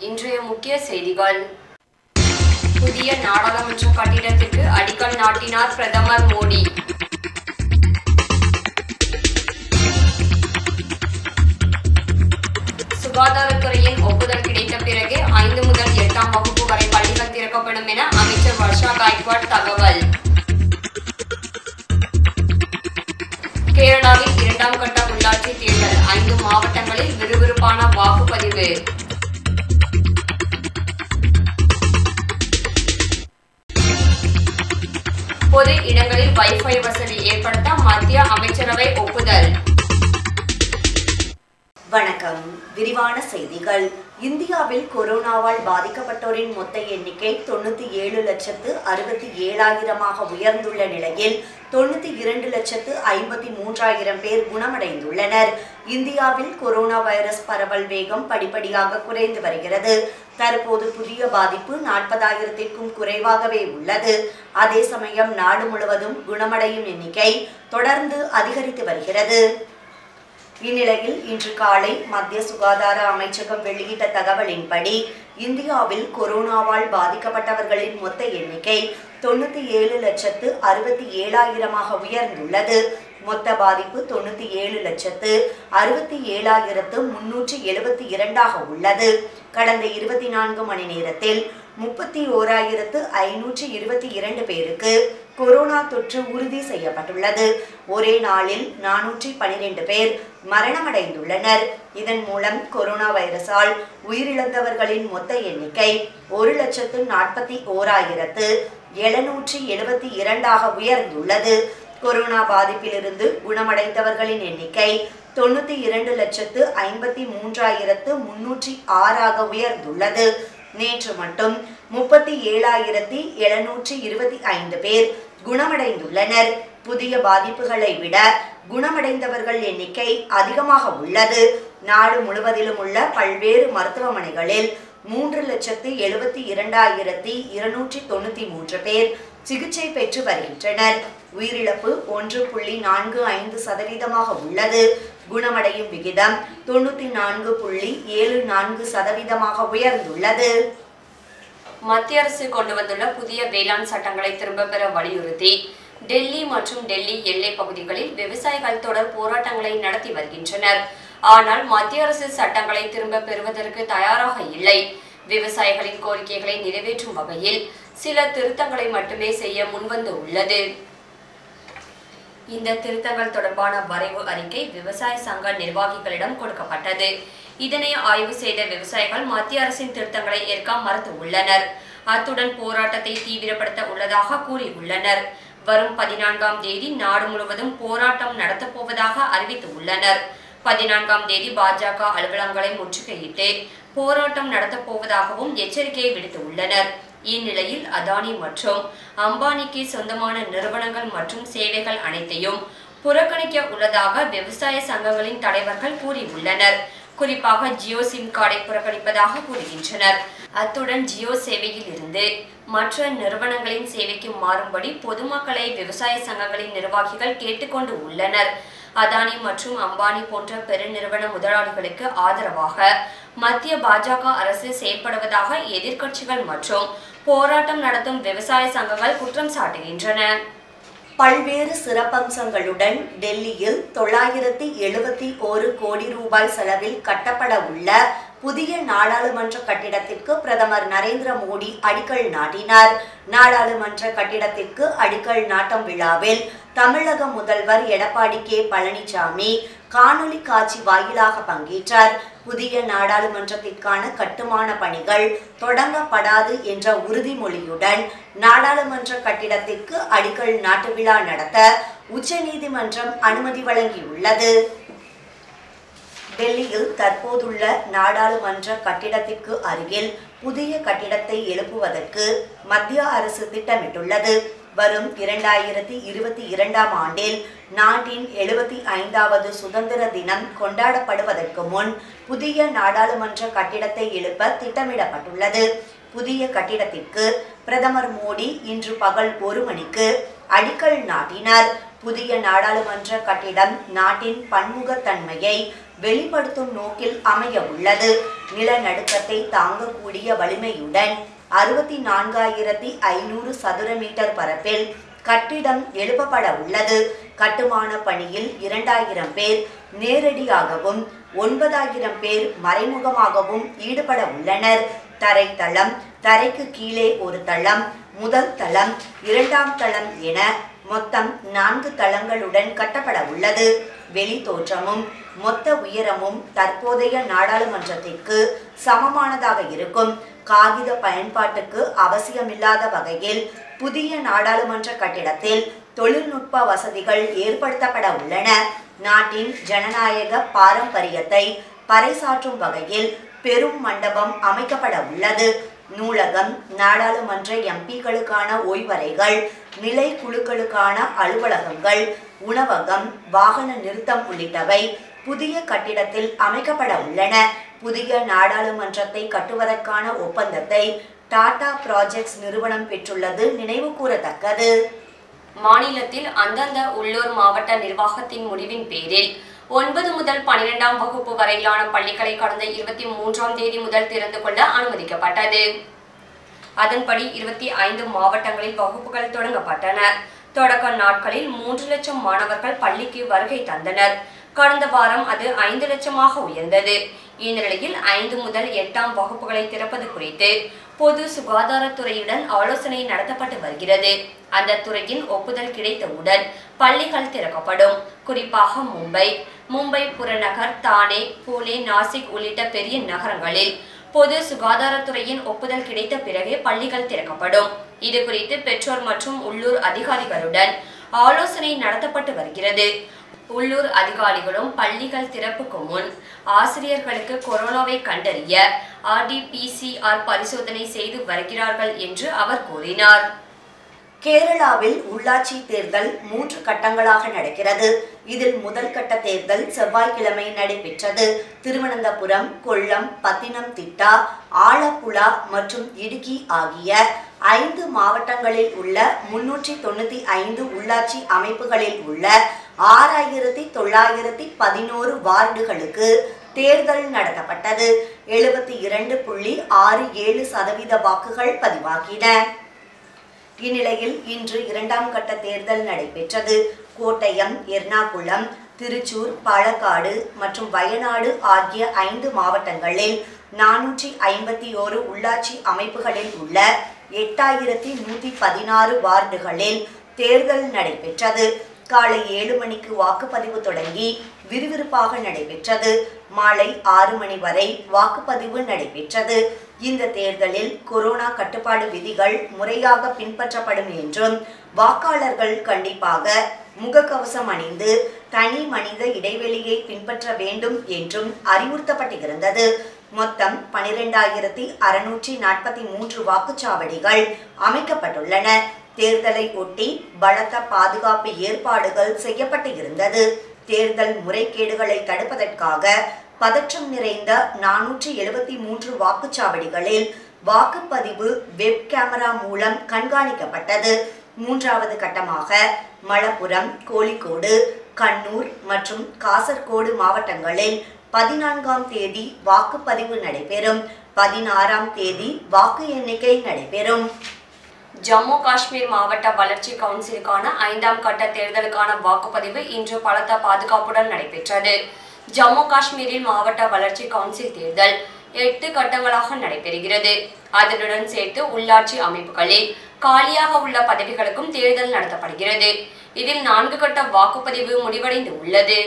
இன்றைய முக்கிய செய்திகள் புதிய நாடாளுமன்ற கட்டிடத்திற்கு அடிக்கல் நாட்டினார் பிரதமர் மோடி சுகாதாரத்துறையின் ஒப்புதல் கிடைத்த பிறகு ஐந்து முதல் எட்டாம் வகுப்பு வரை பள்ளிகள் திறக்கப்படும் என அமைச்சர் வர்ஷா காய்க்வாட் தகவல் கேரளாவில் இரண்டாம் கட்ட உள்ளாட்சி தேர்தல் ஐந்து மாவட்டங்களில் விறுவிறுப்பான வாக்குப்பதிவு பொது இடங்களில் வைஃபை வசதி ஏற்படுத்த மத்திய அமைச்சரவை ஒப்புதல் வணக்கம் விரிவான செய்திகள் இந்தியாவில் கொரோனாவால் பாதிக்கப்பட்டோரின் மொத்த எண்ணிக்கை தொண்ணூத்தி ஏழு லட்சத்து அறுபத்தி ஏழாயிரமாக உயர்ந்துள்ள நிலையில் தொண்ணூத்தி இரண்டு லட்சத்து ஐம்பத்தி மூன்றாயிரம் பேர் குணமடைந்துள்ளனர் இந்தியாவில் கொரோனா வைரஸ் பரவல் வேகம் படிப்படியாக குறைந்து வருகிறது தற்போது புதிய பாதிப்பு நாற்பதாயிரத்திற்கும் குறைவாகவே உள்ளது அதே சமயம் நாடு முழுவதும் குணமடையும் எண்ணிக்கை தொடர்ந்து அதிகரித்து வருகிறது இந்நிலையில் இன்று காலை மத்திய சுகாதார அமைச்சகம் வெளியிட்ட தகவலின்படி இந்தியாவில் கொரோனாவால் பாதிக்கப்பட்டவர்களின் மொத்த எண்ணிக்கை தொண்ணூத்தி ஏழு லட்சத்து அறுபத்தி ஏழாயிரமாக உயர்ந்துள்ளது மொத்த பாதிப்பு தொண்ணூத்தி ஏழு லட்சத்து அறுபத்தி ஏழாயிரத்து முன்னூற்றி எழுபத்தி இரண்டாக உள்ளது கடந்த இருபத்தி நான்கு மணி நேரத்தில் முப்பத்தி ஓராயிரத்து ஐநூற்றி இருபத்தி இரண்டு பேருக்கு கொரோனா தொற்று உறுதி செய்யப்பட்டுள்ளது ஒரே நாளில் நானூற்றி பனிரெண்டு பேர் மரணமடைந்துள்ளனர் இதன் மூலம் கொரோனா வைரஸால் உயிரிழந்தவர்களின் மொத்த எண்ணிக்கை ஒரு லட்சத்து நாற்பத்தி ஓராயிரத்து எழுநூற்றி எழுபத்தி இரண்டாக உயர்ந்துள்ளது கொரோனா பாதிப்பிலிருந்து குணமடைந்தவர்களின் எண்ணிக்கை தொண்ணூத்தி இரண்டு லட்சத்து ஐம்பத்தி மூன்றாயிரத்து முன்னூற்றி ஆறாக உயர்ந்துள்ளது நேற்று மட்டும் முப்பத்தி ஏழாயிரத்தி எழுநூற்றி இருபத்தி ஐந்து பேர் குணமடைந்துள்ளனர் புதிய பாதிப்புகளை விட குணமடைந்தவர்கள் எண்ணிக்கை அதிகமாக உள்ளது நாடு முழுவதிலும் உள்ள பல்வேறு மருத்துவமனைகளில் மூன்று லட்சத்து எழுபத்தி இரண்டாயிரத்தி இருநூற்றி தொண்ணூத்தி மூன்று பேர் சிகிச்சை பெற்று வருகின்றனர் உயிரிழப்பு ஒன்று புள்ளி நான்கு ஐந்து சதவீதமாக உள்ளது குணமடையும் விகிதம் தொண்ணூத்தி நான்கு புள்ளி ஏழு நான்கு சதவீதமாக உயர்ந்துள்ளது மத்திய அரசு கொண்டு வந்துள்ள புதிய வேளாண் சட்டங்களை திரும்ப பெற வலியுறுத்தி டெல்லி மற்றும் டெல்லி எல்லை பகுதிகளில் விவசாயிகள் தொடர் போராட்டங்களை நடத்தி வருகின்றனர் ஆனால் மத்திய அரசு சட்டங்களை திரும்ப பெறுவதற்கு தயாராக இல்லை விவசாயிகளின் கோரிக்கைகளை நிறைவேற்றும் வகையில் சில திருத்தங்களை மட்டுமே செய்ய முன்வந்து உள்ளது இந்த திருத்தங்கள் தொடர்பான வரைவு அறிக்கை விவசாய சங்க நிர்வாகிகளிடம் கொடுக்கப்பட்டது இதனை ஆய்வு செய்த விவசாயிகள் மத்திய அரசின் திருத்தங்களை ஏற்க மறுத்து உள்ளனர் அத்துடன் போராட்டத்தை தீவிரப்படுத்த உள்ளதாக கூறியுள்ளனர் வரும் பதினான்காம் தேதி நாடு முழுவதும் போராட்டம் நடத்தப் போவதாக அறிவித்து உள்ளனர் பதினான்காம் தேதி பாஜக அலுவலகங்களை முற்றுகையிட்டு போராட்டம் நடத்தப் போவதாகவும் எச்சரிக்கையை விடுத்து உள்ளனர் இந்நிலையில் அதானி மற்றும் அம்பானிக்கு சொந்தமான நிறுவனங்கள் மற்றும் சேவைகள் அனைத்தையும் புறக்கணிக்க உள்ளதாக விவசாய சங்கங்களின் தலைவர்கள் கூறியுள்ளனர் குறிப்பாக ஜியோ சிம் கார்டை புறக்கணிப்பதாக கூறுகின்றனர் அத்துடன் ஜியோ சேவையில் இருந்து மற்ற நிறுவனங்களின் சேவைக்கு மாறும்படி பொதுமக்களை விவசாய சங்கங்களின் நிர்வாகிகள் கேட்டுக்கொண்டு உள்ளனர் அதானி மற்றும் அம்பானி போன்ற பெருநிறுவன முதலாளிகளுக்கு ஆதரவாக மத்திய பாஜக அரசு செயல்படுவதாக எதிர்க்கட்சிகள் மற்றும் போராட்டம் நடத்தும் விவசாய சங்கங்கள் குற்றம் சாட்டுகின்றன பல்வேறு சிறப்பம்சங்களுடன் டெல்லியில் தொள்ளாயிரத்தி எழுபத்தி ஒரு கோடி ரூபாய் செலவில் கட்டப்பட உள்ள புதிய நாடாளுமன்ற கட்டிடத்திற்கு பிரதமர் நரேந்திர மோடி அடிக்கல் நாட்டினார் நாடாளுமன்ற கட்டிடத்திற்கு அடிக்கல் நாட்டும் விழாவில் தமிழக முதல்வர் எடப்பாடி கே பழனிசாமி காணொலி காட்சி வாயிலாக பங்கேற்றார் புதிய நாடாளுமன்றத்திற்கான கட்டுமான பணிகள் தொடங்கப்படாது என்ற உறுதிமொழியுடன் நாடாளுமன்ற கட்டிடத்திற்கு அடிக்கல் நாட்டு விழா நடத்த உச்சநீதிமன்றம் அனுமதி வழங்கியுள்ளது டெல்லியில் தற்போதுள்ள நாடாளுமன்ற கட்டிடத்திற்கு அருகில் புதிய கட்டிடத்தை எழுப்புவதற்கு மத்திய அரசு திட்டமிட்டுள்ளது வரும் இரண்டாயிரத்தி இருபத்தி இரண்டாம் ஆண்டில் நாட்டின் எழுபத்தி ஐந்தாவது சுதந்திர தினம் கொண்டாடப்படுவதற்கு முன் புதிய நாடாளுமன்ற கட்டிடத்தை எழுப்ப திட்டமிடப்பட்டுள்ளது புதிய கட்டிடத்திற்கு பிரதமர் மோடி இன்று பகல் ஒரு மணிக்கு அடிக்கல் நாட்டினார் புதிய நாடாளுமன்ற கட்டிடம் நாட்டின் பன்முகத்தன்மையை வெளிப்படுத்தும் நோக்கில் அமைய உள்ளது நிலநடுக்கத்தை தாங்கக்கூடிய வலிமையுடன் அறுபத்தி நான்காயிரத்தி ஐநூறு சதுர மீட்டர் பரப்பில் கட்டிடம் எழுப்பப்பட உள்ளது கட்டுமான பணியில் இரண்டாயிரம் பேர் நேரடியாகவும் ஒன்பதாயிரம் பேர் மறைமுகமாகவும் ஈடுபட உள்ளனர் தரைத்தளம் தரைக்கு கீழே ஒரு தளம் முதல் தளம் இரண்டாம் தளம் என மொத்தம் நான்கு தளங்களுடன் கட்டப்பட உள்ளது வெளி தோற்றமும் மொத்த உயரமும் தற்போதைய நாடாளுமன்றத்திற்கு சமமானதாக இருக்கும் காகித பயன்பாட்டுக்கு அவசியமில்லாத வகையில் புதிய நாடாளுமன்ற கட்டிடத்தில் தொழில்நுட்ப வசதிகள் ஏற்படுத்தப்பட உள்ளன நாட்டின் ஜனநாயக பாரம்பரியத்தை பறைசாற்றும் வகையில் பெரும் மண்டபம் அமைக்கப்பட உள்ளது நூலகம் நாடாளுமன்ற எம்பிக்களுக்கான ஓய்வறைகள் நிலை குழுக்களுக்கான அலுவலகங்கள் உணவகம் வாகன நிறுத்தம் உள்ளிட்டவை புதிய கட்டிடத்தில் அமைக்கப்பட உள்ளன புதிய நாடாளுமன்றத்தை கட்டுவதற்கான ஒப்பந்தத்தை டாடா ப்ராஜெக்ட்ஸ் நிறுவனம் பெற்றுள்ளது நினைவு கூறத்தக்கது மாநிலத்தில் அந்தந்த உள்ளூர் மாவட்ட நிர்வாகத்தின் முடிவின் பேரில் ஒன்பது முதல் பனிரெண்டாம் வகுப்பு வரையிலான பள்ளிகளை கடந்த இருபத்தி மூன்றாம் தேதி முதல் திறந்து கொள்ள அனுமதிக்கப்பட்டது அதன்படி இருபத்தி ஐந்து மாவட்டங்களில் வகுப்புகள் தொடங்கப்பட்டன தொடக்க நாட்களில் மூன்று லட்சம் மாணவர்கள் பள்ளிக்கு வருகை தந்தனர் கடந்த வாரம் அது ஐந்து லட்சமாக உயர்ந்தது இந்நிலையில் ஐந்து முதல் எட்டாம் வகுப்புகளை திறப்பது குறித்து பொது சுகாதாரத்துறையுடன் ஆலோசனை நடத்தப்பட்டு வருகிறது அந்த துறையின் ஒப்புதல் கிடைத்தவுடன் பள்ளிகள் திறக்கப்படும் குறிப்பாக மும்பை மும்பை புறநகர் தானே பூனே நாசிக் உள்ளிட்ட பெரிய நகரங்களில் பொது சுகாதாரத்துறையின் ஒப்புதல் கிடைத்த பிறகே பள்ளிகள் திறக்கப்படும் இது குறித்து பெற்றோர் மற்றும் உள்ளூர் அதிகாரிகளுடன் ஆலோசனை நடத்தப்பட்டு வருகிறது உள்ளூர் அதிகாரிகளும் பள்ளிகள் திறப்புக்கு முன் ஆசிரியர்களுக்கு கொரோனாவை கண்டறிய ஆர்டிபிசிஆர் பரிசோதனை செய்து வருகிறார்கள் என்று அவர் கூறினார் கேரளாவில் உள்ளாட்சி தேர்தல் மூன்று கட்டங்களாக நடக்கிறது இதில் முதல் கட்ட தேர்தல் செவ்வாய்க்கிழமை நடைபெற்றது திருவனந்தபுரம் கொல்லம் பத்தினம்திட்டா ஆலப்புழா மற்றும் இடுக்கி ஆகிய ஐந்து மாவட்டங்களில் உள்ள முன்னூற்றி தொண்ணூத்தி ஐந்து உள்ளாட்சி அமைப்புகளில் உள்ள ஆறாயிரத்தி தொள்ளாயிரத்தி பதினோரு வார்டுகளுக்கு தேர்தல் நடத்தப்பட்டது எழுபத்தி இரண்டு புள்ளி ஆறு ஏழு சதவீத வாக்குகள் பதிவாகின இந்நிலையில் இன்று இரண்டாம் கட்ட தேர்தல் நடைபெற்றது கோட்டயம் எர்ணாகுளம் திருச்சூர் பாலக்காடு மற்றும் வயநாடு ஆகிய ஐந்து மாவட்டங்களில் நானூற்றி ஐம்பத்தி ஓரு உள்ளாட்சி அமைப்புகளில் உள்ள எட்டாயிரத்தி நூற்றி பதினாறு வார்டுகளில் தேர்தல் நடைபெற்றது காலை ஏழு மணிக்கு வாக்குப்பதிவு தொடங்கி விறுவிறுப்பாக நடைபெற்றது மாலை ஆறு மணி வரை வாக்குப்பதிவு நடைபெற்றது இந்த தேர்தலில் கொரோனா கட்டுப்பாடு விதிகள் முறையாக பின்பற்றப்படும் என்றும் வாக்காளர்கள் கண்டிப்பாக முகக்கவசம் அணிந்து தனி மனித இடைவெளியை பின்பற்ற வேண்டும் என்றும் அறிவுறுத்தப்பட்டிருந்தது மொத்தம் பனிரெண்டாயிரத்தி அறுநூற்றி நாற்பத்தி மூன்று வாக்குச்சாவடிகள் அமைக்கப்பட்டுள்ளன தேர்தலை ஒட்டி பலத்த பாதுகாப்பு ஏற்பாடுகள் செய்யப்பட்டு இருந்தது தேர்தல் முறைகேடுகளை தடுப்பதற்காக பதற்றம் நிறைந்த நானூற்றி எழுபத்தி மூன்று வாக்குச்சாவடிகளில் வாக்குப்பதிவு வெப் கேமரா மூலம் கண்காணிக்கப்பட்டது மூன்றாவது கட்டமாக மலப்புரம் கோழிக்கோடு கண்ணூர் மற்றும் காசர்கோடு மாவட்டங்களில் பதினான்காம் தேதி வாக்குப்பதிவு நடைபெறும் பதினாறாம் தேதி வாக்கு எண்ணிக்கை நடைபெறும் ஜம்மு காஷ்மீர் மாவட்ட வளர்ச்சி கவுன்சிலுக்கான ஐந்தாம் கட்ட தேர்தலுக்கான வாக்குப்பதிவு இன்று பலத்த பாதுகாப்புடன் நடைபெற்றது ஜம்மு காஷ்மீரில் மாவட்ட வளர்ச்சி கவுன்சில் தேர்தல் எட்டு கட்டங்களாக நடைபெறுகிறது அதனுடன் சேர்த்து உள்ளாட்சி அமைப்புகளில் காலியாக உள்ள பதவிகளுக்கும் தேர்தல் நடத்தப்படுகிறது இதில் நான்கு கட்ட வாக்குப்பதிவு முடிவடைந்து உள்ளது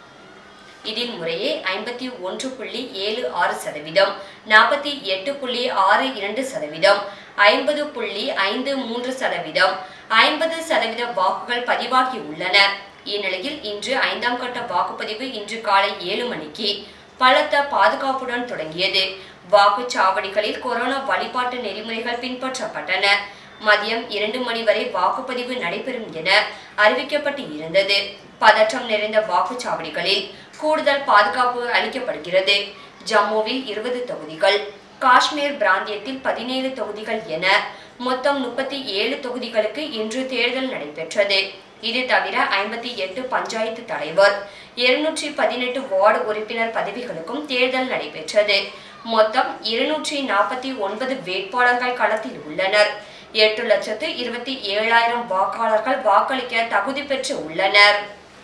இதில் முறையே ஐம்பத்தி ஒன்று புள்ளி ஏழு ஆறு சதவீதம் நாற்பத்தி எட்டு புள்ளி ஆறு இரண்டு சதவீதம் ஐம்பது புள்ளி ஐந்து மூன்று சதவீதம் ஐம்பது சதவீத வாக்குகள் பதிவாகி உள்ளன இந்நிலையில் இன்று ஐந்தாம் கட்ட வாக்குப்பதிவு இன்று காலை ஏழு மணிக்கு பலத்த பாதுகாப்புடன் தொடங்கியது வாக்குச்சாவடிகளில் கொரோனா வழிபாட்டு நெறிமுறைகள் பின்பற்றப்பட்டன மதியம் இரண்டு மணி வரை வாக்குப்பதிவு நடைபெறும் என அறிவிக்கப்பட்டு இருந்தது பதற்றம் நிறைந்த வாக்குச்சாவடிகளில் கூடுதல் பாதுகாப்பு அளிக்கப்படுகிறது ஜம்முவில் இருபது தொகுதிகள் காஷ்மீர் பிராந்தியத்தில் பதினேழு தொகுதிகள் என மொத்தம் முப்பத்தி ஏழு தொகுதிகளுக்கு இன்று தேர்தல் நடைபெற்றது இது தவிர ஐம்பத்தி எட்டு பஞ்சாயத்து தலைவர் இருநூற்றி பதினெட்டு வார்டு உறுப்பினர் பதவிகளுக்கும் தேர்தல் நடைபெற்றது மொத்தம் இருநூற்றி நாற்பத்தி ஒன்பது வேட்பாளர்கள் களத்தில் உள்ளனர் எட்டு லட்சத்து இருபத்தி ஏழாயிரம் வாக்காளர்கள் வாக்களிக்க தகுதி பெற்று உள்ளனர்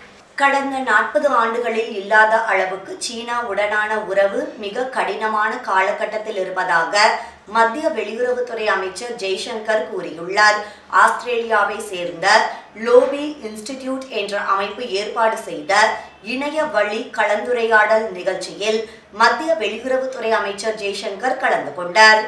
கடந்த நாற்பது ஆண்டுகளில் இல்லாத அளவுக்கு சீனாவுடனான உறவு மிக கடினமான காலகட்டத்தில் இருப்பதாக மத்திய வெளியுறவுத்துறை அமைச்சர் ஜெய்சங்கர் கூறியுள்ளார் ஆஸ்திரேலியாவை சேர்ந்த லோபி இன்ஸ்டிடியூட் என்ற அமைப்பு ஏற்பாடு செய்த இணைய வழி கலந்துரையாடல் நிகழ்ச்சியில் மத்திய வெளியுறவுத்துறை அமைச்சர் ஜெய்சங்கர் கலந்து கொண்டார்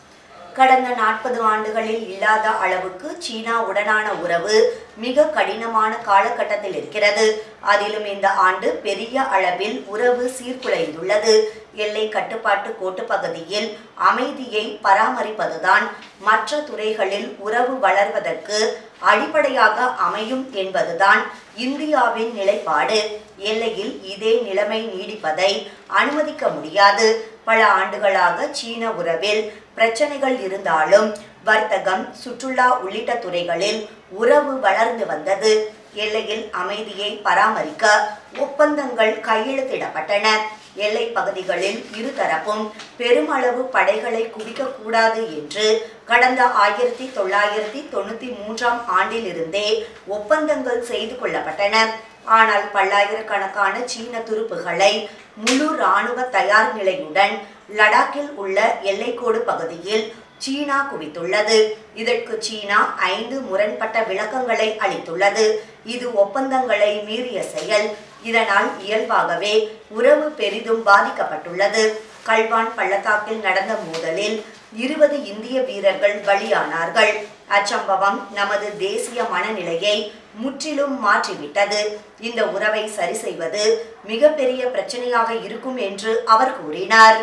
கடந்த நாற்பது ஆண்டுகளில் இல்லாத அளவுக்கு சீனாவுடனான உறவு மிக கடினமான காலகட்டத்தில் இருக்கிறது அதிலும் இந்த ஆண்டு பெரிய அளவில் உறவு சீர்குலைந்துள்ளது எல்லை கட்டுப்பாட்டு கோட்டு பகுதியில் அமைதியை பராமரிப்பதுதான் மற்ற துறைகளில் உறவு வளர்வதற்கு அடிப்படையாக அமையும் என்பதுதான் இந்தியாவின் நிலைப்பாடு எல்லையில் இதே நிலைமை நீடிப்பதை அனுமதிக்க முடியாது பல ஆண்டுகளாக சீன உறவில் பிரச்சனைகள் இருந்தாலும் வர்த்தகம் சுற்றுலா உள்ளிட்ட துறைகளில் உறவு வளர்ந்து வந்தது எல்லையில் அமைதியை பராமரிக்க ஒப்பந்தங்கள் கையெழுத்திடப்பட்டன எல்லை பகுதிகளில் இருதரப்பும் பெருமளவு படைகளை குவிக்கக்கூடாது என்று கடந்த ஆயிரத்தி தொள்ளாயிரத்தி தொண்ணூத்தி மூன்றாம் ஆண்டிலிருந்தே ஒப்பந்தங்கள் செய்து கொள்ளப்பட்டன ஆனால் பல்லாயிரக்கணக்கான சீன துருப்புகளை முழு இராணுவ தயார் நிலையுடன் லடாக்கில் உள்ள எல்லைக்கோடு பகுதியில் சீனா குவித்துள்ளது இதற்கு சீனா ஐந்து முரண்பட்ட விளக்கங்களை அளித்துள்ளது இது ஒப்பந்தங்களை மீறிய செயல் இதனால் இயல்பாகவே உறவு பெரிதும் பாதிக்கப்பட்டுள்ளது கல்வான் பள்ளத்தாக்கில் நடந்த மோதலில் இருபது இந்திய வீரர்கள் பலியானார்கள் அச்சம்பவம் நமது தேசிய மனநிலையை முற்றிலும் மாற்றிவிட்டது இந்த உறவை சரி செய்வது மிகப்பெரிய பிரச்சனையாக இருக்கும் என்று அவர் கூறினார்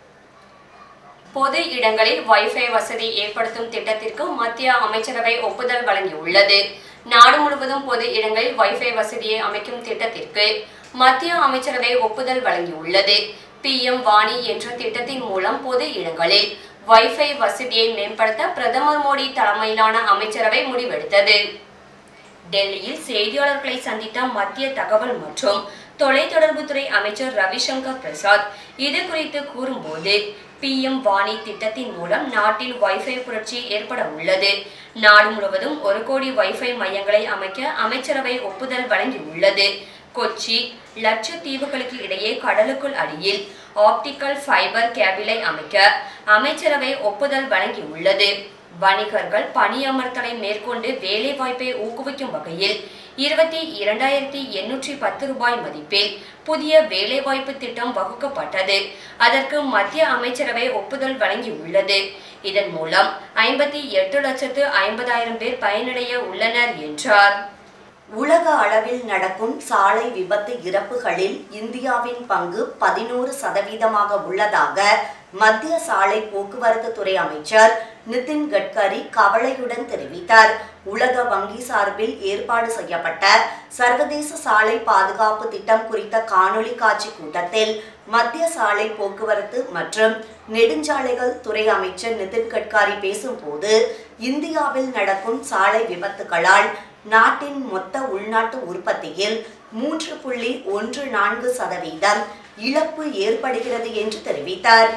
பொது இடங்களில் வைஃபை வசதி ஏற்படுத்தும் திட்டத்திற்கு மத்திய அமைச்சரவை ஒப்புதல் வழங்கியுள்ளது நாடு முழுவதும் பொது இடங்களில் வைஃபை வசதியை அமைக்கும் திட்டத்திற்கு மத்திய அமைச்சரவை ஒப்புதல் வழங்கியுள்ளது பிஎம் வாணி என்ற திட்டத்தின் மூலம் பொது இடங்களில் வைஃபை வசதியை மேம்படுத்த பிரதமர் மோடி தலைமையிலான அமைச்சரவை முடிவெடுத்தது டெல்லியில் செய்தியாளர்களை சந்தித்த மத்திய தகவல் மற்றும் தொலைத்தொடர்புத்துறை அமைச்சர் ரவிசங்கர் பிரசாத் இது குறித்து கூறும்போது பிஎம் வாணி திட்டத்தின் மூலம் நாட்டில் வைஃபை புரட்சி ஏற்பட உள்ளது நாடு முழுவதும் ஒரு கோடி வைஃபை மையங்களை அமைக்க அமைச்சரவை ஒப்புதல் வழங்கியுள்ளது கொச்சி லட்சத்தீவுகளுக்கு இடையே கடலுக்குள் அடியில் ஆப்டிக்கல் ஃபைபர் கேபிளை அமைக்க அமைச்சரவை ஒப்புதல் வழங்கியுள்ளது வணிகர்கள் பணியமர்த்தலை மேற்கொண்டு வேலைவாய்ப்பை ஊக்குவிக்கும் வகையில் இருபத்தி இரண்டாயிரத்தி எண்ணூற்றி பத்து ரூபாய் மதிப்பில் புதிய வேலைவாய்ப்பு திட்டம் வகுக்கப்பட்டது அதற்கு மத்திய அமைச்சரவை ஒப்புதல் வழங்கியுள்ளது இதன் மூலம் ஐம்பத்தி எட்டு லட்சத்து ஐம்பதாயிரம் பேர் பயனடைய உள்ளனர் என்றார் உலக அளவில் நடக்கும் சாலை விபத்து இறப்புகளில் இந்தியாவின் பங்கு பதினோரு சதவீதமாக உள்ளதாக மத்திய சாலை போக்குவரத்து துறை அமைச்சர் நிதின் கட்கரி கவலையுடன் தெரிவித்தார் உலக வங்கி சார்பில் ஏற்பாடு செய்யப்பட்ட சர்வதேச சாலை பாதுகாப்பு திட்டம் குறித்த காணொளி காட்சி கூட்டத்தில் மத்திய சாலை போக்குவரத்து மற்றும் நெடுஞ்சாலைகள் துறை அமைச்சர் நிதின் கட்காரி பேசும்போது இந்தியாவில் நடக்கும் சாலை விபத்துகளால் நாட்டின் மொத்த உள்நாட்டு உற்பத்தியில் மூன்று புள்ளி ஒன்று நான்கு சதவீதம் இழப்பு ஏற்படுகிறது என்று தெரிவித்தார்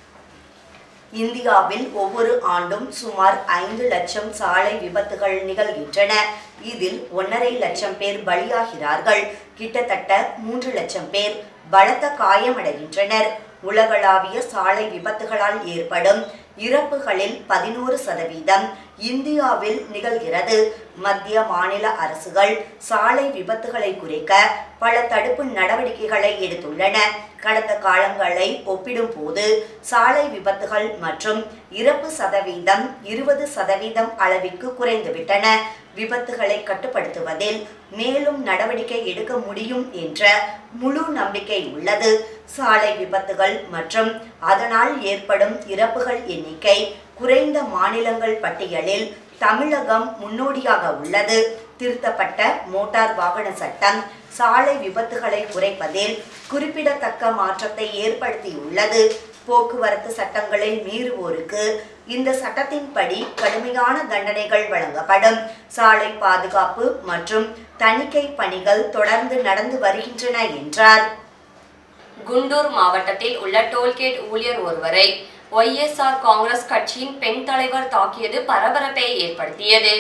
இந்தியாவில் ஒவ்வொரு ஆண்டும் சுமார் ஐந்து லட்சம் சாலை விபத்துகள் நிகழ்கின்றன இதில் ஒன்றரை லட்சம் பேர் பலியாகிறார்கள் கிட்டத்தட்ட மூன்று லட்சம் பேர் பலத்த காயமடைகின்றனர் உலகளாவிய சாலை விபத்துகளால் ஏற்படும் இறப்புகளில் பதினோரு சதவீதம் இந்தியாவில் நிகழ்கிறது மத்திய மாநில அரசுகள் சாலை விபத்துகளை குறைக்க பல தடுப்பு நடவடிக்கைகளை எடுத்துள்ளன கடந்த காலங்களை ஒப்பிடும்போது சாலை விபத்துகள் மற்றும் இறப்பு சதவீதம் இருபது சதவீதம் அளவிற்கு குறைந்துவிட்டன விபத்துகளை கட்டுப்படுத்துவதில் மேலும் நடவடிக்கை எடுக்க முடியும் என்ற முழு நம்பிக்கை உள்ளது சாலை விபத்துகள் மற்றும் அதனால் ஏற்படும் இறப்புகள் எண்ணிக்கை குறைந்த மாநிலங்கள் பட்டியலில் தமிழகம் முன்னோடியாக உள்ளது திருத்தப்பட்ட மோட்டார் வாகன சட்டம் சாலை விபத்துகளை குறைப்பதில் குறிப்பிடத்தக்க மாற்றத்தை ஏற்படுத்தியுள்ளது போக்குவரத்து சட்டங்களை மீறுவோருக்கு இந்த சட்டத்தின்படி கடுமையான தண்டனைகள் வழங்கப்படும் சாலை பாதுகாப்பு மற்றும் தணிக்கை பணிகள் தொடர்ந்து நடந்து வருகின்றன என்றார் குண்டூர் மாவட்டத்தில் உள்ள டோல்கேட் ஊழியர் ஒருவரை ஒய்எஸ்ஆர் காங்கிரஸ் கட்சியின் பெண் தலைவர் தாக்கியது பரபரப்பை ஏற்படுத்தியது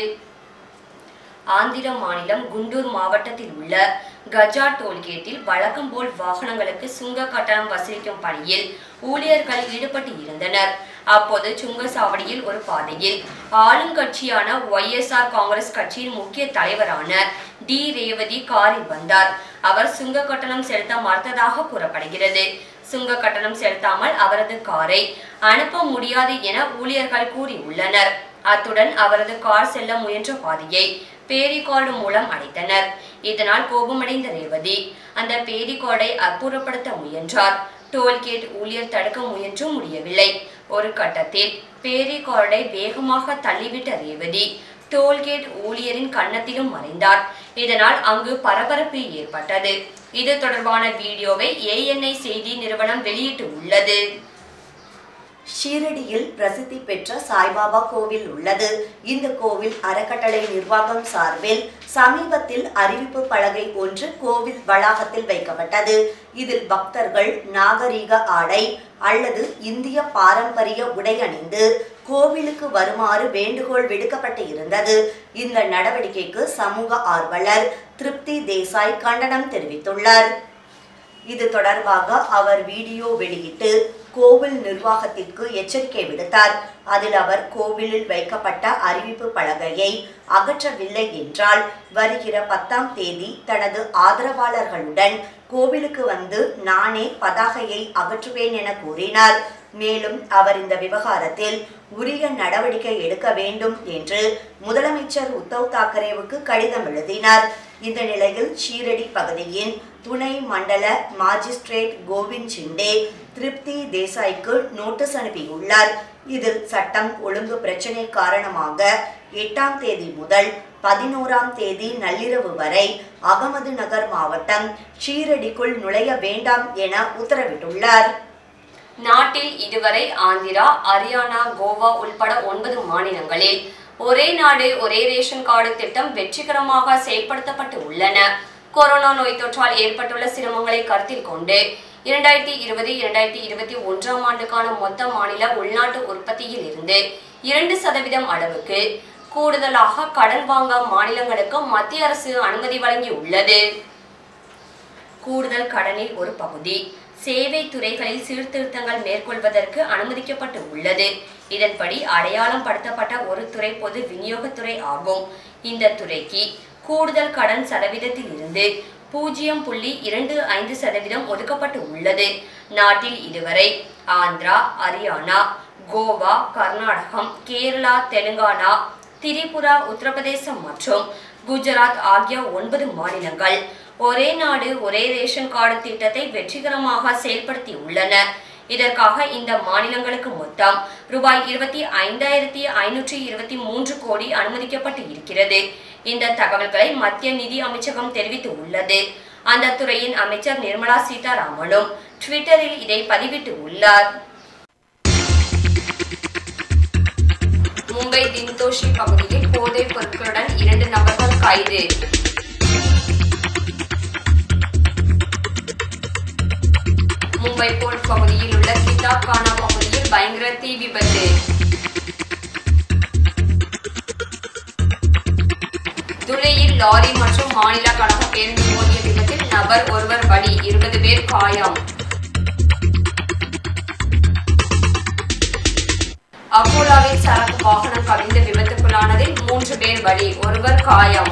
ஆந்திர மாநிலம் குண்டூர் மாவட்டத்தில் உள்ள கஜா டோல்கேட்டில் வழக்கம் போல் வாகனங்களுக்கு சுங்க கட்டணம் வசூலிக்கும் பணியில் ஊழியர்கள் ஈடுபட்டு இருந்தனர் அப்போது சுங்கசாவடியில் ஒரு பாதையில் ஆளுங்கட்சியான ஒய்எஸ்ஆர் காங்கிரஸ் கட்சியின் முக்கிய தலைவரான டி ரேவதி காரில் வந்தார் அவர் சுங்க கட்டணம் செலுத்த மறுத்ததாக கூறப்படுகிறது சுங்க கட்டணம் செலுத்தாமல் அவரது காரை அனுப்ப முடியாது என ஊழியர்கள் கூறியுள்ளனர் அத்துடன் அவரது கார் செல்ல முயன்ற பாதையை பேரிகார்டு மூலம் அடைத்தனர் இதனால் கோபமடைந்த ரேவதி அந்த பேரிகார்டை அப்புறப்படுத்த முயன்றார் டோல்கேட் ஊழியர் தடுக்க முயன்றும் முடியவில்லை ஒரு கட்டத்தில் பேரிகார்டை வேகமாக தள்ளிவிட்ட ரேவதி டோல்கேட் ஊழியரின் கன்னத்திலும் மறைந்தார் இதனால் அங்கு பரபரப்பு ஏற்பட்டது இது தொடர்பான வீடியோவை ஏஎன்ஐ செய்தி நிறுவனம் வெளியிட்டு உள்ளது ஷீரடியில் பிரசித்தி பெற்ற சாய்பாபா கோவில் உள்ளது இந்த கோவில் அறக்கட்டளை நிர்வாகம் சார்பில் சமீபத்தில் அறிவிப்பு பலகை ஒன்று கோவில் வளாகத்தில் வைக்கப்பட்டது இதில் பக்தர்கள் நாகரீக ஆடை அல்லது இந்திய பாரம்பரிய உடை அணிந்து கோவிலுக்கு வருமாறு வேண்டுகோள் விடுக்கப்பட்டு இருந்தது இந்த நடவடிக்கைக்கு சமூக ஆர்வலர் திருப்தி தேசாய் கண்டனம் தெரிவித்துள்ளார் இது தொடர்பாக அவர் வீடியோ வெளியிட்டு கோவில் நிர்வாகத்திற்கு எச்சரிக்கை விடுத்தார் அதில் அவர் கோவிலில் வைக்கப்பட்ட அறிவிப்பு பலகையை அகற்றவில்லை என்றால் வருகிற பத்தாம் தேதி தனது ஆதரவாளர்களுடன் கோவிலுக்கு வந்து நானே பதாகையை அகற்றுவேன் என கூறினார் மேலும் அவர் இந்த விவகாரத்தில் உரிய நடவடிக்கை எடுக்க வேண்டும் என்று முதலமைச்சர் உத்தவ் தாக்கரேவுக்கு கடிதம் எழுதினார் இந்த நிலையில் ஷீரடி பகுதியின் துணை மண்டல மாஜிஸ்ட்ரேட் கோவிந்த் சிண்டே திருப்தி தேசாய்க்கு நோட்டீஸ் அனுப்பியுள்ளார் இதில் சட்டம் ஒழுங்கு பிரச்சினை காரணமாக எட்டாம் தேதி முதல் பதினோராம் தேதி நள்ளிரவு வரை அகமது நகர் மாவட்டம் ஷீரடிக்குள் நுழைய வேண்டாம் என உத்தரவிட்டுள்ளார் நாட்டில் இதுவரை ஆந்திரா ஹரியானா கோவா உள்பட ஒன்பது மாநிலங்களில் ஒரே நாடு ஒரே ரேஷன் கார்டு திட்டம் வெற்றிகரமாக செயல்படுத்தப்பட்டு உள்ளன கொரோனா நோய் தொற்றால் ஏற்பட்டுள்ள சிரமங்களை கருத்தில் கொண்டு இரண்டாயிரத்தி இருபது இரண்டாயிரத்தி இருபத்தி ஒன்றாம் ஆண்டுக்கான மொத்த மாநில உள்நாட்டு உற்பத்தியில் இருந்து இரண்டு சதவீதம் அளவுக்கு கூடுதலாக கடன் வாங்க மாநிலங்களுக்கு மத்திய அரசு அனுமதி வழங்கியுள்ளது கூடுதல் கடனில் ஒரு பகுதி சேவை துறைகளில் சீர்திருத்தங்கள் மேற்கொள்வதற்கு அனுமதிக்கப்பட்டு உள்ளது இதன்படி அடையாளம் படுத்தப்பட்ட ஒரு துறை பொது விநியோகத்துறை ஆகும் இந்த துறைக்கு கூடுதல் கடன் சதவீதத்தில் இருந்து பூஜ்ஜியம் புள்ளி இரண்டு ஐந்து சதவீதம் ஒதுக்கப்பட்டு உள்ளது நாட்டில் இதுவரை ஆந்திரா ஹரியானா கோவா கர்நாடகம் கேரளா தெலுங்கானா திரிபுரா உத்தரப்பிரதேசம் மற்றும் குஜராத் ஆகிய ஒன்பது மாநிலங்கள் ஒரே நாடு ஒரே ரேஷன் கார்டு திட்டத்தை வெற்றிகரமாக செயல்படுத்தி உள்ளன இதற்காக இந்த மாநிலங்களுக்கு மொத்தம் ரூபாய் இருபத்தி ஐந்தாயிரத்தி ஐநூற்றி இருபத்தி மூன்று கோடி அனுமதிக்கப்பட்டு இருக்கிறது இந்த தகவல்களை மத்திய நிதி அமைச்சகம் தெரிவித்து உள்ளது அந்த துறையின் அமைச்சர் நிர்மலா சீதாராமனும் ட்விட்டரில் இதை பதிவிட்டு உள்ளார் மும்பை தின்தோஷி பகுதியில் போதைப் பொருட்களுடன் இரண்டு நபர்கள் கைது மும்பை போர்ட் பகுதியில் உள்ள கிதாப் கானா பகுதியில் பயங்கர தீ விபத்து துளையில் லாரி மற்றும் மாநில கழக பேருந்து மோதிய விபத்தில் நபர் ஒருவர் பலி இருபது பேர் காயம் அகோலாவில் சரக்கு வாகனம் கவிழ்ந்து விபத்துக்குள்ளானதில் மூன்று பேர் பலி ஒருவர் காயம்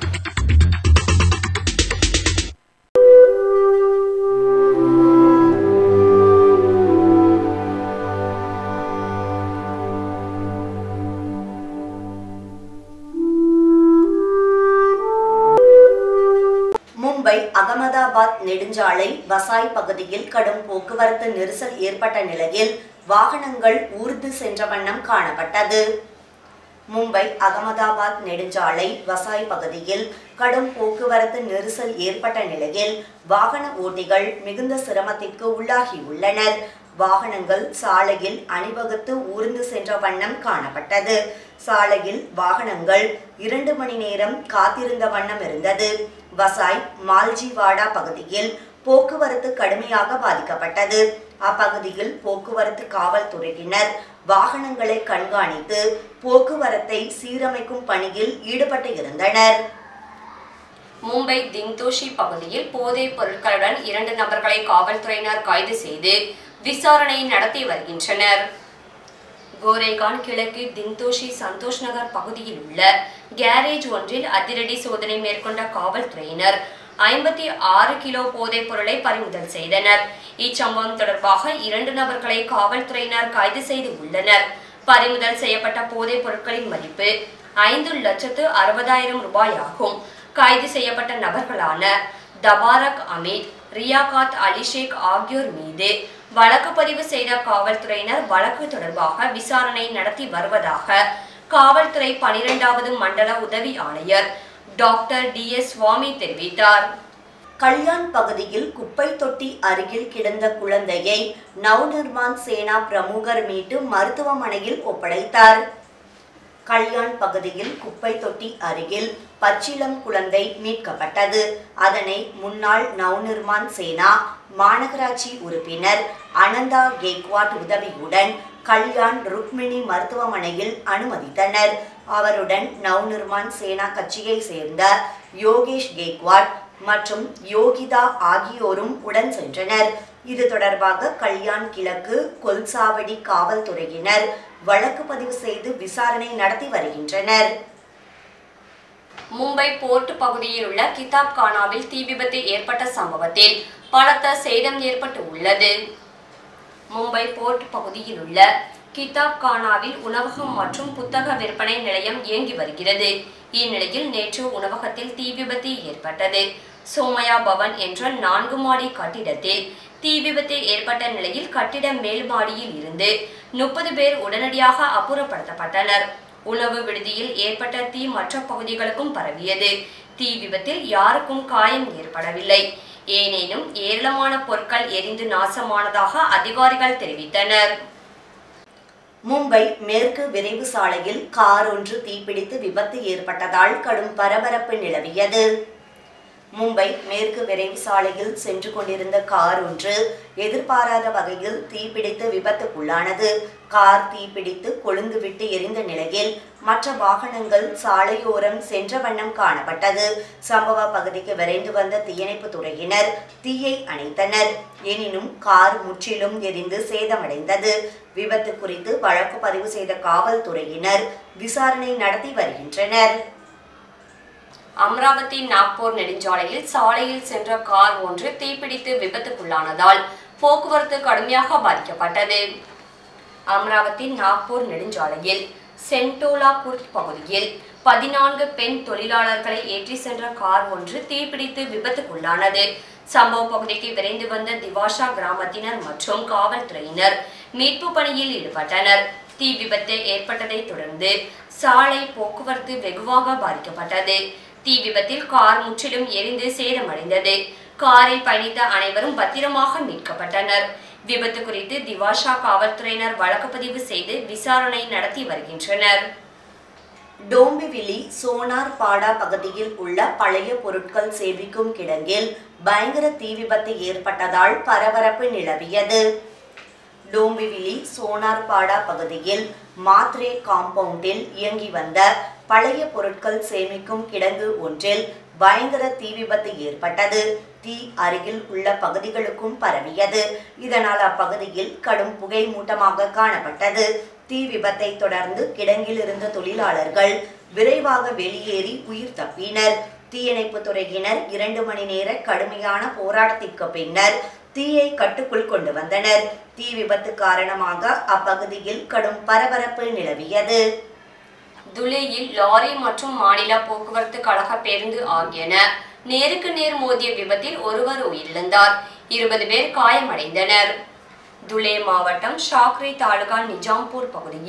மும்பை அகமதாபாத் நெடுஞ்சாலை வசாய் பகுதியில் கடும் போக்குவரத்து நெரிசல் ஏற்பட்ட நிலையில் வாகனங்கள் ஊர்ந்து சென்ற வண்ணம் காணப்பட்டது மும்பை அகமதாபாத் நெடுஞ்சாலை வசாய் பகுதியில் கடும் போக்குவரத்து நெரிசல் ஏற்பட்ட நிலையில் வாகன ஓட்டிகள் மிகுந்த சிரமத்திற்கு உள்ளாகியுள்ளனர் வாகனங்கள் சாலையில் அணிவகுத்து ஊர்ந்து சென்ற வண்ணம் காணப்பட்டது சாலையில் வாகனங்கள் இரண்டு மணி நேரம் காத்திருந்த வண்ணம் இருந்தது வசாய் மால்ஜிவாடா பகுதியில் போக்குவரத்து கடுமையாக பாதிக்கப்பட்டது அப்பகுதியில் போக்குவரத்து காவல்துறையினர் வாகனங்களை கண்காணித்து போக்குவரத்தை சீரமைக்கும் பணியில் ஈடுபட்டு இருந்தனர் மும்பை திங்தோஷி பகுதியில் போதைப் பொருட்களுடன் இரண்டு நபர்களை காவல்துறையினர் கைது செய்து விசாரணை நடத்தி வருகின்றனர் கோரேகான் கிழக்கு திங்தோஷி சந்தோஷ் நகர் பகுதியில் உள்ள கேரேஜ் ஒன்றில் அதிரடி சோதனை மேற்கொண்ட காவல்துறையினர் ஐம்பத்தி ஆறு கிலோ போதைப் பொருளை பறிமுதல் செய்தனர் இச்சம்பவம் தொடர்பாக இரண்டு நபர்களை காவல்துறையினர் கைது செய்து உள்ளனர் பறிமுதல் செய்யப்பட்ட போதைப் பொருட்களின் மதிப்பு ஐந்து லட்சத்து அறுபதாயிரம் ரூபாய் ஆகும் கைது செய்யப்பட்ட நபர்களான தபாரக் அமீத் ரியாகாத் அலிஷேக் ஆகியோர் மீது வழக்கு பதிவு செய்த காவல்துறையினர் வழக்கு தொடர்பாக விசாரணை நடத்தி வருவதாக காவல்துறை பனிரெண்டாவது மண்டல உதவி ஆணையர் டாக்டர் டி எஸ் சுவாமி தெரிவித்தார் கல்யாண் பகுதியில் குப்பை தொட்டி அருகில் கிடந்த குழந்தையை நவநிர்மான் சேனா பிரமுகர் மீட்டு மருத்துவமனையில் ஒப்படைத்தார் கல்யாண் பகுதியில் குப்பை தொட்டி அருகில் பச்சிளம் குழந்தை மீட்கப்பட்டது அதனை முன்னாள் நவநிர்மான் சேனா மாநகராட்சி உறுப்பினர் அனந்தா கேக்வாட் உதவியுடன் கல்யாண் ருக்மிணி மருத்துவமனையில் அனுமதித்தனர் அவருடன் நவநிர்மான் சேனா கட்சியை சேர்ந்த யோகேஷ் கேக்வாட் மற்றும் யோகிதா ஆகியோரும் உடன் சென்றனர் இது தொடர்பாக கல்யாண் கிழக்கு கொல்சாவடி காவல்துறையினர் வழக்கு பதிவு செய்து விசாரணை நடத்தி வருகின்றனர் மும்பை போர்ட் பகுதியில் உள்ள கிதாப் கானாவில் தீ விபத்து ஏற்பட்ட சம்பவத்தில் பலத்த சேதம் ஏற்பட்டு உள்ளது மும்பை போர்ட் பகுதியில் உள்ள கிதாப் கானாவில் உணவகம் மற்றும் புத்தக விற்பனை நிலையம் இயங்கி வருகிறது இந்நிலையில் நேற்று உணவகத்தில் தீ விபத்து ஏற்பட்டது சோமயா பவன் என்ற நான்கு மாடி கட்டிடத்தில் தீ விபத்து ஏற்பட்ட நிலையில் கட்டிட மேல் மாடியில் இருந்து முப்பது பேர் உடனடியாக அப்புறப்படுத்தப்பட்டனர் உணவு விடுதியில் ஏற்பட்ட தீ மற்ற பகுதிகளுக்கும் பரவியது தீ விபத்தில் யாருக்கும் காயம் ஏற்படவில்லை ஏனேனும் ஏராளமான பொருட்கள் எரிந்து நாசமானதாக அதிகாரிகள் தெரிவித்தனர் மும்பை மேற்கு விரைவு சாலையில் கார் ஒன்று தீப்பிடித்து விபத்து ஏற்பட்டதால் கடும் பரபரப்பு நிலவியது மும்பை மேற்கு விரைவு சாலையில் சென்று கொண்டிருந்த கார் ஒன்று எதிர்பாராத வகையில் தீப்பிடித்து விபத்துக்குள்ளானது கார் தீப்பிடித்து கொழுந்துவிட்டு எரிந்த நிலையில் மற்ற வாகனங்கள் சாலையோரம் சென்ற வண்ணம் காணப்பட்டது சம்பவ பகுதிக்கு விரைந்து வந்த தீயணைப்பு துறையினர் தீயை அணைத்தனர் எனினும் கார் முற்றிலும் எரிந்து சேதமடைந்தது விபத்து குறித்து வழக்கு பதிவு செய்த காவல்துறையினர் விசாரணை நடத்தி வருகின்றனர் அமராவதி நாக்பூர் நெடுஞ்சாலையில் சாலையில் சென்ற கார் ஒன்று தீப்பிடித்து விபத்துக்குள்ளானதால் போக்குவரத்து கடுமையாக பாதிக்கப்பட்டது அமராவதி நாக்பூர் நெடுஞ்சாலையில் சென்டோலாபூர் பகுதியில் பதினான்கு பெண் தொழிலாளர்களை ஏற்றி சென்ற கார் ஒன்று தீப்பிடித்து விபத்துக்குள்ளானது சம்பவ பகுதிக்கு விரைந்து வந்த திவாஷா கிராமத்தினர் மற்றும் காவல்துறையினர் மீட்பு பணியில் ஈடுபட்டனர் தீ விபத்து ஏற்பட்டதை தொடர்ந்து சாலை போக்குவரத்து வெகுவாக பாதிக்கப்பட்டது தீ விபத்தில் கார் முற்றிலும் எரிந்து சேதமடைந்தது காரில் பயணித்த அனைவரும் பத்திரமாக மீட்கப்பட்டனர் விபத்து குறித்து திவாஷா காவல்துறையினர் வழக்கு பதிவு செய்து விசாரணை நடத்தி வருகின்றனர் டோம்பிவிலி சோனார் பாடா பகுதியில் உள்ள பழைய பொருட்கள் சேமிக்கும் கிடங்கில் பயங்கர தீ விபத்து ஏற்பட்டதால் பரபரப்பு நிலவியது டோம்பிவிலி சோனார் பாடா பகுதியில் மாத்ரே காம்பவுண்டில் இயங்கி வந்த பழைய பொருட்கள் சேமிக்கும் கிடங்கு ஒன்றில் பயங்கர தீ விபத்து ஏற்பட்டது தீ அருகில் உள்ள பகுதிகளுக்கும் பரவியது இதனால் அப்பகுதியில் கடும் புகை மூட்டமாக காணப்பட்டது தீ விபத்தை தொடர்ந்து கிடங்கில் இருந்த தொழிலாளர்கள் விரைவாக வெளியேறி உயிர் தப்பினர் தீயணைப்பு துறையினர் இரண்டு மணி நேர கடுமையான போராட்டத்திற்கு பின்னர் தீயை கட்டுக்குள் கொண்டு வந்தனர் தீ விபத்து காரணமாக அப்பகுதியில் கடும் பரபரப்பு நிலவியது துலேயில் லாரி மற்றும் மாநில போக்குவரத்து கழக பேருந்து ஆகியன நேருக்கு நேர் மோதிய விபத்தில் ஒருவர் உயிரிழந்தார் இருபது பேர் காயமடைந்தனர் துலே மாவட்டம் ஷாக்ரி தாலுகா நிஜாம்பூர் பகுதியில்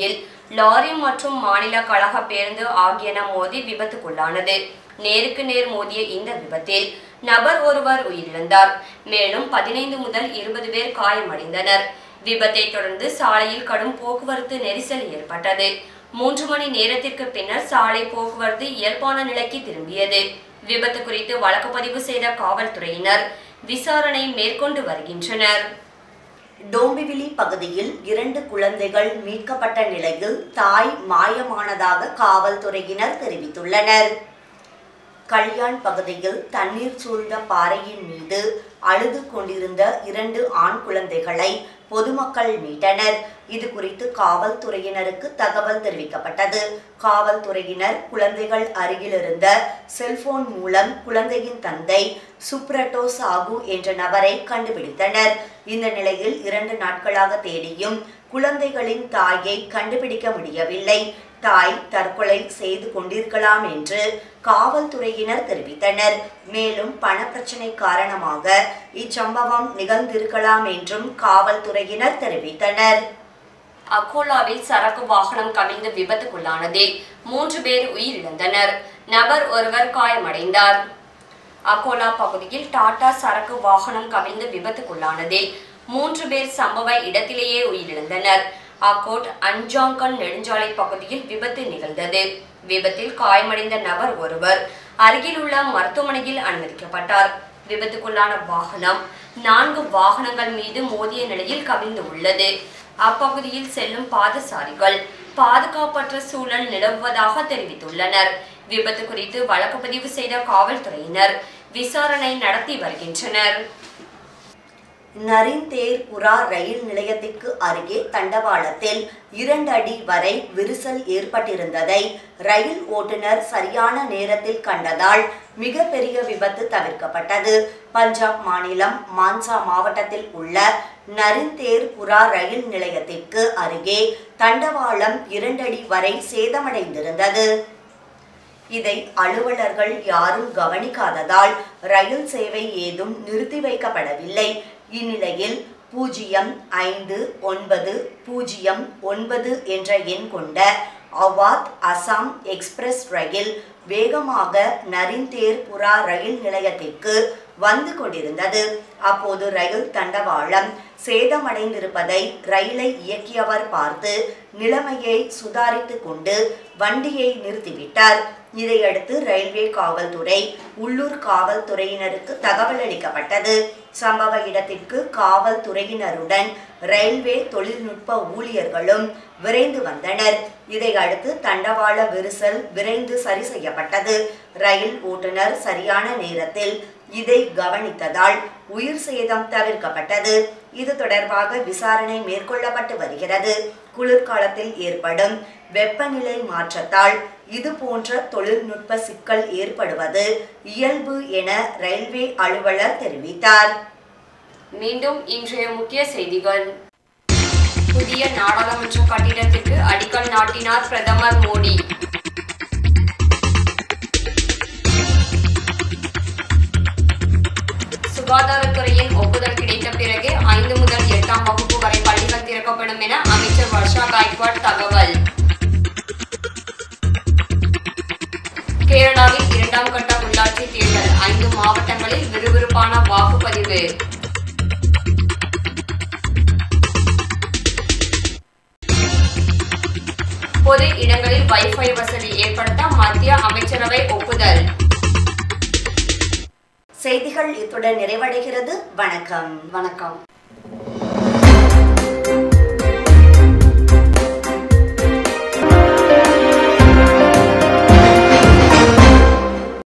லாரி மற்றும் மாநில கழக பேருந்து ஆகியன மோதி விபத்துக்குள்ளானது நேருக்கு நேர் மோதிய இந்த விபத்தில் நபர் ஒருவர் உயிரிழந்தார் மேலும் பதினைந்து முதல் இருபது பேர் காயமடைந்தனர் விபத்தை தொடர்ந்து சாலையில் கடும் போக்குவரத்து நெரிசல் ஏற்பட்டது மூன்று மணி நேரத்திற்கு பின்னர் சாலை போக்குவரத்து இயல்பான நிலைக்கு திரும்பியது விபத்து குறித்து வழக்கு பதிவு செய்த காவல்துறையினர் விசாரணை மேற்கொண்டு வருகின்றனர் டோம்பிவிலி பகுதியில் இரண்டு குழந்தைகள் மீட்கப்பட்ட நிலையில் தாய் மாயமானதாக காவல்துறையினர் தெரிவித்துள்ளனர் கல்யாண் பகுதியில் தண்ணீர் சூழ்ந்த பாறையின் மீது அழுது கொண்டிருந்த இரண்டு ஆண் குழந்தைகளை பொதுமக்கள் மீட்டனர் இது குறித்து காவல்துறையினருக்கு தகவல் தெரிவிக்கப்பட்டது காவல்துறையினர் குழந்தைகள் அருகிலிருந்த செல்போன் மூலம் குழந்தையின் தந்தை சுப்ரட்டோ சாகு என்ற நபரை கண்டுபிடித்தனர் இந்த நிலையில் இரண்டு நாட்களாக தேடியும் குழந்தைகளின் தாயை கண்டுபிடிக்க முடியவில்லை தாய் தற்கொலை செய்து கொண்டிருக்கலாம் என்று காவல்துறையினர் தெரிவித்தனர் மேலும் பணப்பிரச்சனை காரணமாக இச்சம்பவம் நிகழ்ந்திருக்கலாம் என்றும் காவல்துறையினர் தெரிவித்தனர் அக்கோலாவில் சரக்கு வாகனம் கவிழ்ந்து விபத்துக்குள்ளானதில் மூன்று பேர் உயிரிழந்தனர் நபர் ஒருவர் காயமடைந்தார் அக்கோலா பகுதியில் டாடா சரக்கு வாகனம் கவிழ்ந்து விபத்துக்குள்ளானதில் மூன்று பேர் சம்பவ இடத்திலேயே உயிரிழந்தனர் அக்கோட் அஞ்சாங்கன் நெடுஞ்சாலை பகுதியில் விபத்து நிகழ்ந்தது விபத்தில் காயமடைந்த நபர் ஒருவர் அருகில் உள்ள மருத்துவமனையில் அனுமதிக்கப்பட்டார் விபத்துக்குள்ளான வாகனம் நான்கு வாகனங்கள் மீது மோதிய நிலையில் கவிழ்ந்து உள்ளது அப்பகுதியில் செல்லும் பாதசாரிகள் பாதுகாப்பற்ற சூழல் நிலவுவதாக தெரிவித்துள்ளனர் விபத்து குறித்து வழக்கு பதிவு செய்த காவல்துறையினர் விசாரணை நடத்தி வருகின்றனர் நரிந்தேர் புரா ரயில் நிலையத்திற்கு அருகே தண்டவாளத்தில் இரண்டு அடி வரை விரிசல் ஏற்பட்டிருந்ததை ரயில் ஓட்டுநர் சரியான நேரத்தில் கண்டதால் மிகப்பெரிய விபத்து தவிர்க்கப்பட்டது பஞ்சாப் மாநிலம் மான்சா மாவட்டத்தில் உள்ள நரிந்தேர் புரா ரயில் நிலையத்திற்கு அருகே தண்டவாளம் இரண்டடி வரை சேதமடைந்திருந்தது இதை அலுவலர்கள் யாரும் கவனிக்காததால் ரயில் சேவை ஏதும் நிறுத்தி வைக்கப்படவில்லை இந்நிலையில் பூஜ்ஜியம் ஐந்து ஒன்பது பூஜ்ஜியம் ஒன்பது என்ற எண் கொண்ட அவாத் அசாம் எக்ஸ்பிரஸ் ரயில் வேகமாக நரிந்தேர் புரா ரயில் நிலையத்திற்கு வந்து கொண்டிருந்தது அப்போது ரயில் தண்டவாளம் சேதமடைந்திருப்பதை ரயிலை இயக்கியவர் பார்த்து நிலைமையை சுதாரித்து கொண்டு வண்டியை நிறுத்திவிட்டார் இதையடுத்து ரயில்வே காவல்துறை உள்ளூர் காவல்துறையினருக்கு தகவல் அளிக்கப்பட்டது சம்பவ இடத்திற்கு காவல்துறையினருடன் ரயில்வே தொழில்நுட்ப ஊழியர்களும் விரைந்து வந்தனர் இதையடுத்து தண்டவாள விரிசல் விரைந்து சரி செய்யப்பட்டது ரயில் ஓட்டுநர் சரியான நேரத்தில் இதை கவனித்ததால் உயிர் சேதம் தவிர்க்கப்பட்டது இது தொடர்பாக விசாரணை மேற்கொள்ளப்பட்டு வருகிறது குளிர்காலத்தில் ஏற்படும் வெப்பநிலை மாற்றத்தால் இது போன்ற தொழில்நுட்ப சிக்கல் ஏற்படுவது இயல்பு என ரயில்வே அலுவலர் தெரிவித்தார் மீண்டும் இன்றைய முக்கிய செய்திகள் புதிய நாடாளுமன்ற கட்டிடத்திற்கு அடிக்கல் நாட்டினார் பிரதமர் மோடி சுகாதாரத்துறையின் ஒப்புதல் கிடைத்த பிறகு ஐந்து முதல் எட்டாம் வகுப்பு வரை பள்ளிகள் திறக்கப்படும் என அமைச்சர் வர்ஷா காய்க்வாட் தகவல் கேரளாவில் இரண்டாம் கட்ட உள்ளாட்சி தேர்தல் ஐந்து மாவட்டங்களில் விறுவிறுப்பான வாக்குப்பதிவு பொது இடங்களில் வைஃபை வசதி ஏற்படுத்த மத்திய அமைச்சரவை ஒப்புதல் செய்திகள் இத்துடன் நிறைவடைகிறது வணக்கம் வணக்கம்